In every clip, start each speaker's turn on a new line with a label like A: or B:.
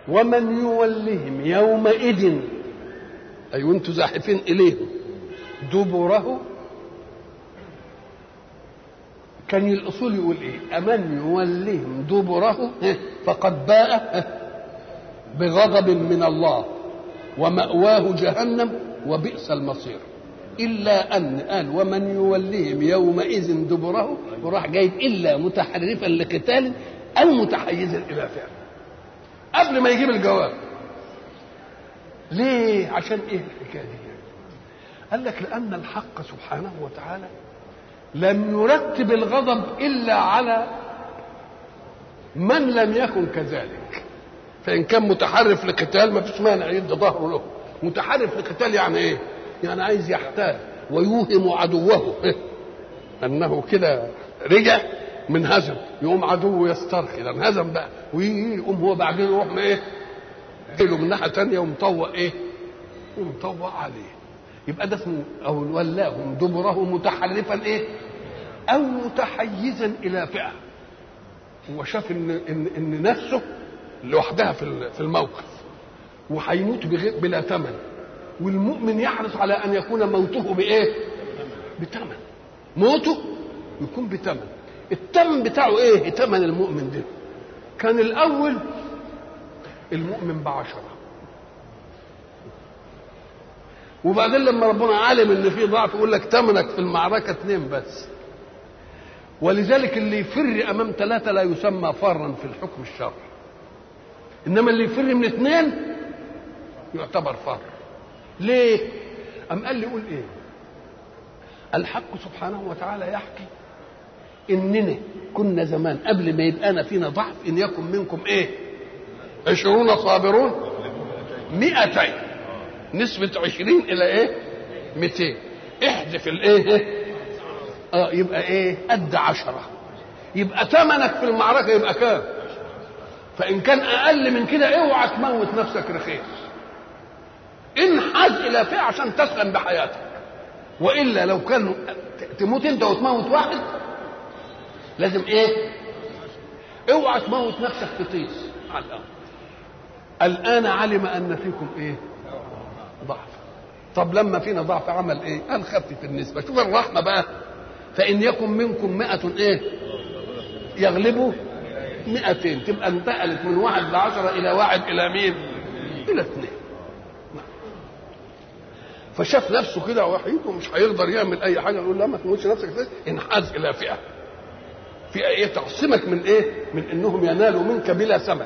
A: ومن يولهم يومئذ أي وانتم زاحفين إليهم دبره كان الأصول يقول إيه أمن يولهم دبره فقد باء بغضب من الله ومأواه جهنم وبئس المصير إلا أن قال ومن يوليهم يومئذ دبره وراح جايب إلا متحرفا لقتال أو متحيزا إلى فعل قبل ما يجيب الجواب ليه عشان إيه الحكاية دي قال لك لأن الحق سبحانه وتعالى لم يرتب الغضب إلا على من لم يكن كذلك فإن كان متحرف لقتال ما فيش مانع يدي ظهره له متحرف لقتال يعني إيه يعني عايز يحتال ويوهم عدوه انه كده رجع من هزم يقوم عدوه يسترخي ده هزم بقى ويقوم هو بعدين يروح ما ايه له من ناحيه ثانيه ومطوق ايه ومطوق عليه يبقى ده اسمه او ولاهم دبره متحرفا ايه او متحيزا الى فئه هو شاف ان ان ان نفسه لوحدها في في الموقف وهيموت بلا ثمن والمؤمن يحرص على ان يكون موته بايه بثمن موته يكون بثمن الثمن بتاعه ايه ثمن المؤمن ده كان الاول المؤمن بعشرة وبعدين لما ربنا علم ان في ضعف يقول لك ثمنك في المعركة اثنين بس ولذلك اللي يفر امام ثلاثة لا يسمى فرا في الحكم الشرعي انما اللي يفر من اثنين يعتبر فر ليه؟ أم قال لي قول إيه؟ الحق سبحانه وتعالى يحكي إننا كنا زمان قبل ما يبقى أنا فينا ضعف إن يكن منكم إيه؟ عشرون صابرون مئتين نسبة عشرين إلى إيه؟ مئتين احذف الإيه؟ آه يبقى إيه؟ قد عشرة يبقى ثمنك في المعركة يبقى كام؟ فإن كان أقل من كده اوعى تموت نفسك رخيص انحاز الى فئه عشان تسلم بحياتك والا لو كان تموت انت وتموت واحد لازم ايه اوعى تموت نفسك تطيس على الامر الان علم ان فيكم ايه ضعف طب لما فينا ضعف عمل ايه قال خفف النسبه شوف الرحمه بقى فان يكن منكم مئة ايه يغلبوا مئتين تبقى انتقلت من واحد لعشرة إلى واحد إلى مين؟ إلى اثنين فشاف نفسه كده وحيد ومش هيقدر يعمل اي حاجه نقول لا ما تموتش نفسك كده انحاز الى فئه فئه ايه تعصمك من ايه من انهم ينالوا منك بلا ثمن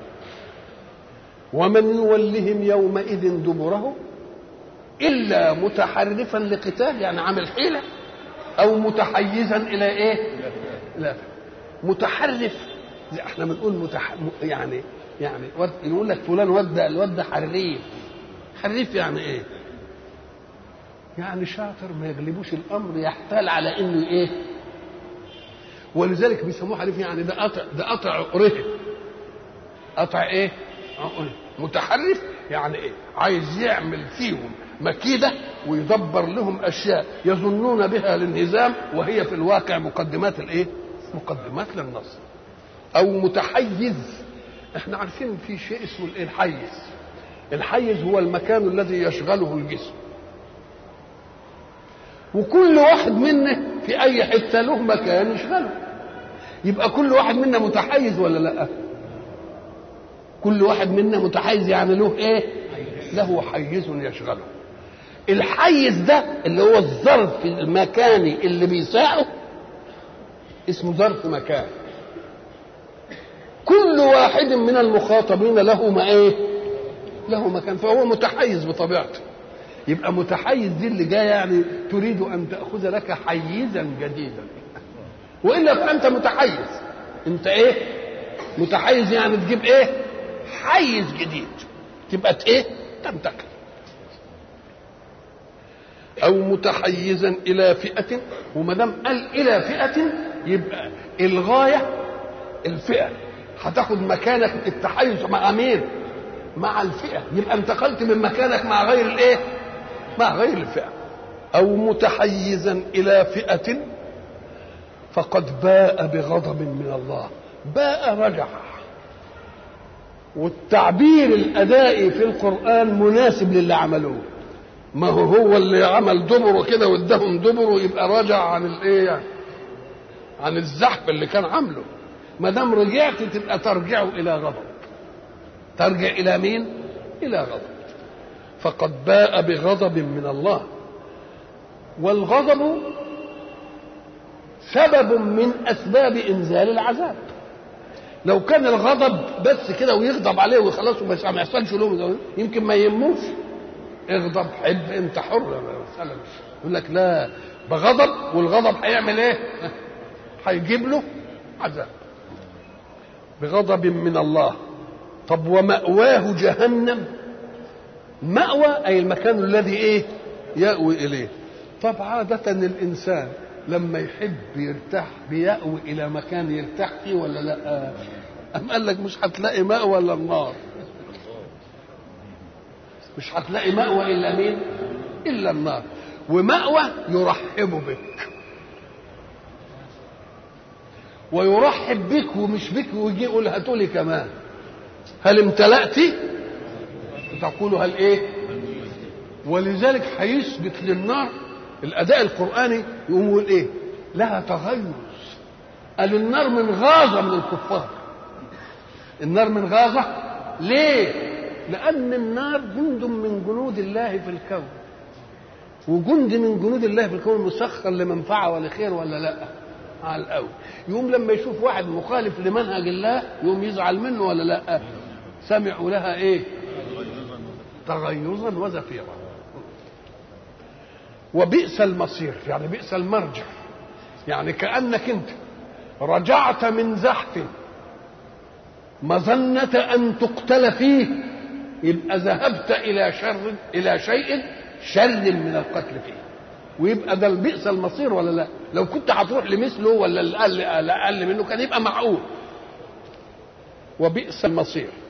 A: ومن يولهم يومئذ دبره الا متحرفا لقتال يعني عامل حيله او متحيزا الى ايه لا متحرف احنا بنقول متح... يعني يعني يقول لك فلان ود الود حريف حريف يعني ايه يعني شاطر ما يغلبوش الامر يحتال على انه ايه ولذلك بيسموه حريف يعني ده قطع ده قطع عقره قطع ايه عقره متحرف يعني ايه عايز يعمل فيهم مكيده ويدبر لهم اشياء يظنون بها الانهزام وهي في الواقع مقدمات الايه مقدمات للنصر او متحيز احنا عارفين في شيء اسمه الايه الحيز الحيز هو المكان الذي يشغله الجسم وكل واحد منا في اي حته له مكان يشغله يبقى كل واحد منا متحيز ولا لا كل واحد منا متحيز يعني له ايه له حيز يشغله الحيز ده اللي هو الظرف المكاني اللي بيساعه اسمه ظرف مكان كل واحد من المخاطبين له ما ايه له مكان فهو متحيز بطبيعته يبقى متحيز دي اللي جايه يعني تريد ان تاخذ لك حيزا جديدا والا فانت متحيز انت ايه متحيز يعني تجيب ايه حيز جديد تبقى ايه تنتقل او متحيزا الى فئه وما دام قال الى فئه يبقى الغايه الفئه هتاخد مكانك التحيز مع مين مع الفئه يبقى انتقلت من مكانك مع غير الايه مع غير الفئه او متحيزا الى فئه فقد باء بغضب من الله باء رجع والتعبير الادائي في القران مناسب للي عملوه ما هو هو اللي عمل دبره كده واداهم دبره يبقى راجع عن الايه يعني عن الزحف اللي كان عامله ما دام رجعت تبقى ترجع الى غضب ترجع الى مين الى غضب فقد باء بغضب من الله والغضب سبب من اسباب انزال العذاب لو كان الغضب بس كده ويغضب عليه وخلاص وما ما يحصلش له يمكن ما يهموش اغضب حب انت حر مثلا يقول لك لا بغضب والغضب هيعمل ايه؟ هيجيب له عذاب بغضب من الله طب ومأواه جهنم مأوى أي المكان الذي إيه يأوي إليه طب عادة الإنسان لما يحب يرتاح بيأوي إلى مكان يرتاح فيه ولا لا أم قال لك مش هتلاقي مأوى إلا النار مش هتلاقي مأوى إلا مين إلا النار ومأوى يرحب بك ويرحب بك ومش بك ويجي يقول هاتولي كمان هل امتلأت تقول هل ايه ولذلك هيثبت للنار الاداء القراني يقوم يقول ايه لها تغيظ قال النار من غاظه من الكفار النار من غاظه ليه لان النار جند من جنود الله في الكون وجند من جنود الله في الكون مسخر لمنفعه ولخير ولا لا على الاول يقوم لما يشوف واحد مخالف لمنهج الله يقوم يزعل منه ولا لا سمعوا لها ايه تغيظا وزفيرا وبئس المصير يعني بئس المرجع يعني كانك انت رجعت من زحف مظنة أن تقتل فيه يبقى ذهبت إلى شر إلى شيء شر من القتل فيه ويبقى ده بئس المصير ولا لا؟ لو كنت هتروح لمثله ولا الأقل الأقل منه كان يبقى معقول وبئس المصير